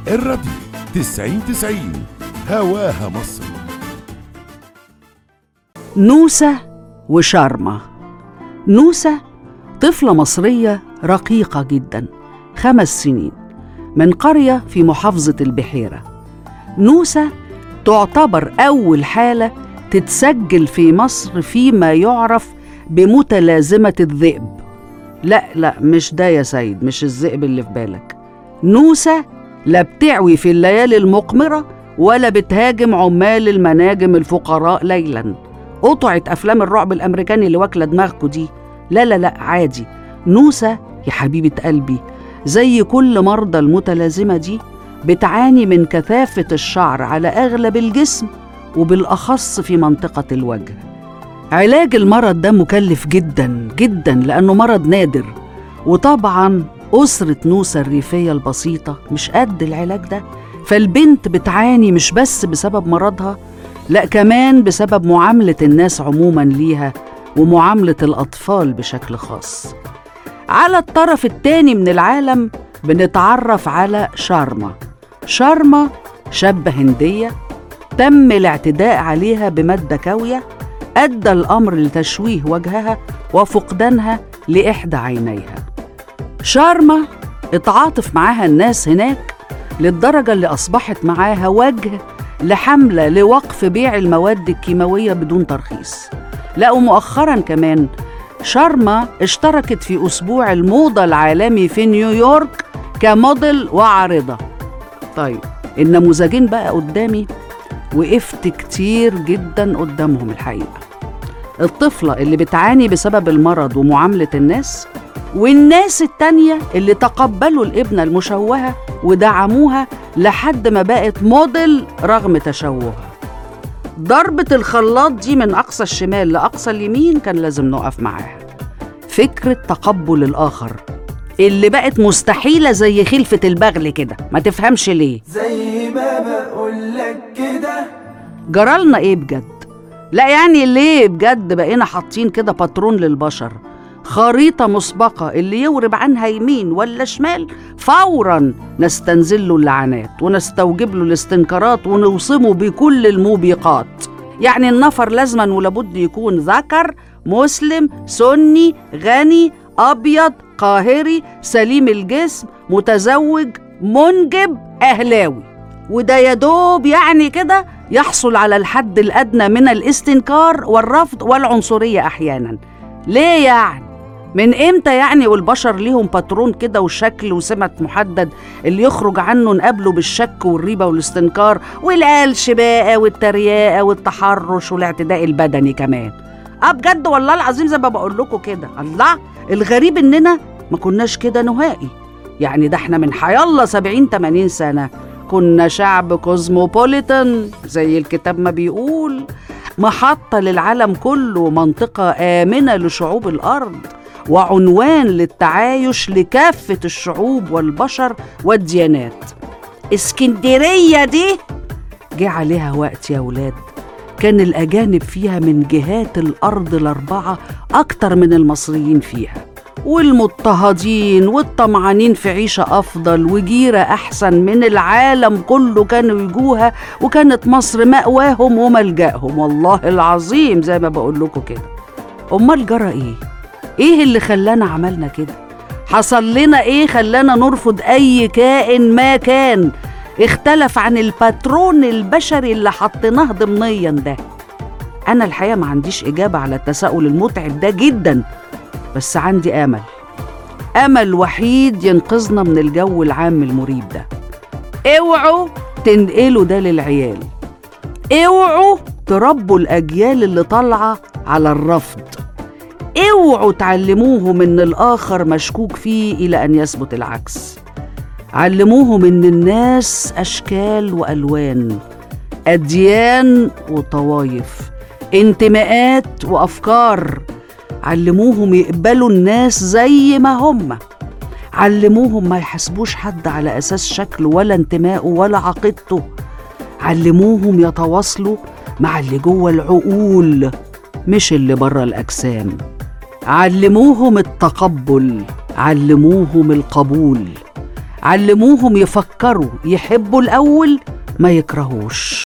الراديو تسعين تسعين هواها مصر نوسة وشارمة نوسة طفلة مصرية رقيقة جدا خمس سنين من قرية في محافظة البحيرة نوسة تعتبر أول حالة تتسجل في مصر فيما يعرف بمتلازمة الذئب لا لا مش ده يا سيد مش الذئب اللي في بالك نوسة لا بتعوي في الليالي المقمرة ولا بتهاجم عمال المناجم الفقراء ليلا قطعت أفلام الرعب الأمريكاني اللي واكلة دماغكوا دي لا لا لا عادي نوسة يا حبيبة قلبي زي كل مرضى المتلازمة دي بتعاني من كثافة الشعر على أغلب الجسم وبالأخص في منطقة الوجه علاج المرض ده مكلف جدا جدا لأنه مرض نادر وطبعا أسرة نوسة الريفية البسيطة مش قد العلاج ده فالبنت بتعاني مش بس بسبب مرضها لا كمان بسبب معاملة الناس عموما ليها ومعاملة الأطفال بشكل خاص على الطرف التاني من العالم بنتعرف على شارما شارما شابة هندية تم الاعتداء عليها بمادة كاوية أدى الأمر لتشويه وجهها وفقدانها لإحدى عينيها شارما اتعاطف معاها الناس هناك للدرجة اللي أصبحت معاها وجه لحملة لوقف بيع المواد الكيماوية بدون ترخيص لا ومؤخرا كمان شارما اشتركت في أسبوع الموضة العالمي في نيويورك كموديل وعارضة طيب النموذجين بقى قدامي وقفت كتير جدا قدامهم الحقيقة الطفلة اللي بتعاني بسبب المرض ومعاملة الناس والناس التانية اللي تقبلوا الابنة المشوهة ودعموها لحد ما بقت موديل رغم تشوهها ضربة الخلاط دي من أقصى الشمال لأقصى اليمين كان لازم نقف معاها فكرة تقبل الآخر اللي بقت مستحيلة زي خلفة البغل كده ما تفهمش ليه زي ما بقولك كده جرالنا ايه بجد لا يعني ليه بجد بقينا حاطين كده باترون للبشر خريطة مسبقة اللي يورب عنها يمين ولا شمال فورا نستنزل له اللعنات ونستوجب له الاستنكارات ونوصمه بكل الموبقات يعني النفر لازما ولابد يكون ذكر مسلم سني غني أبيض قاهري سليم الجسم متزوج منجب أهلاوي وده يدوب يعني كده يحصل على الحد الأدنى من الاستنكار والرفض والعنصرية أحيانا ليه يعني؟ من امتى يعني والبشر ليهم باترون كده وشكل وسمة محدد اللي يخرج عنه نقابله بالشك والريبة والاستنكار والقلش بقى والتريقة والتحرش والاعتداء البدني كمان اه بجد والله العظيم زي ما بقول لكم كده الله الغريب اننا ما كناش كده نهائي يعني ده احنا من حيالله 70 80 سنة كنا شعب كوزموبوليتان زي الكتاب ما بيقول محطة للعالم كله منطقة آمنة لشعوب الأرض وعنوان للتعايش لكافة الشعوب والبشر والديانات اسكندرية دي جه عليها وقت يا ولاد كان الأجانب فيها من جهات الأرض الأربعة أكتر من المصريين فيها والمضطهدين والطمعانين في عيشة أفضل وجيرة أحسن من العالم كله كانوا يجوها وكانت مصر مأواهم وملجأهم والله العظيم زي ما بقول لكم كده أمال جرى إيه؟ إيه اللي خلانا عملنا كده؟ حصل لنا إيه خلانا نرفض أي كائن ما كان اختلف عن الباترون البشري اللي حطيناه ضمنيا ده أنا الحقيقة ما عنديش إجابة على التساؤل المتعب ده جدا بس عندي امل امل وحيد ينقذنا من الجو العام المريب ده اوعوا تنقلوا ده للعيال اوعوا تربوا الاجيال اللي طالعه على الرفض اوعوا تعلموهم ان الاخر مشكوك فيه الى ان يثبت العكس علموهم ان الناس اشكال والوان اديان وطوايف انتماءات وافكار علموهم يقبلوا الناس زي ما هم علموهم ما يحاسبوش حد على اساس شكله ولا انتمائه ولا عقيدته علموهم يتواصلوا مع اللي جوه العقول مش اللي بره الاجسام علموهم التقبل علموهم القبول علموهم يفكروا يحبوا الأول ما يكرهوش